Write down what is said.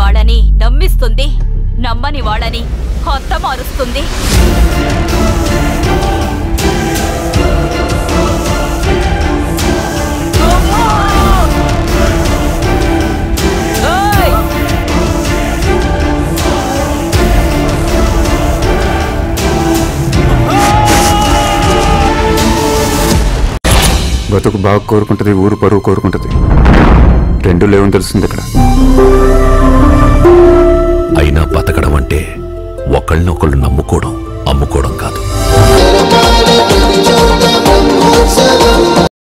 వాళ్ళని నమ్మిస్తుంది నమ్మని వాళ్ళని హతమారుస్తుంది ఏయ్! బతుకు బాగా కోరుకుంటుంది ఊరు పరువు కోరుకుంటుంది రెండు లేవని తెలుస్తుంది ఇక్కడ అయినా బతకడం అంటే ఒకళ్ళనొకళ్ళు నమ్ముకోవడం అమ్ముకోవడం కాదు Mother,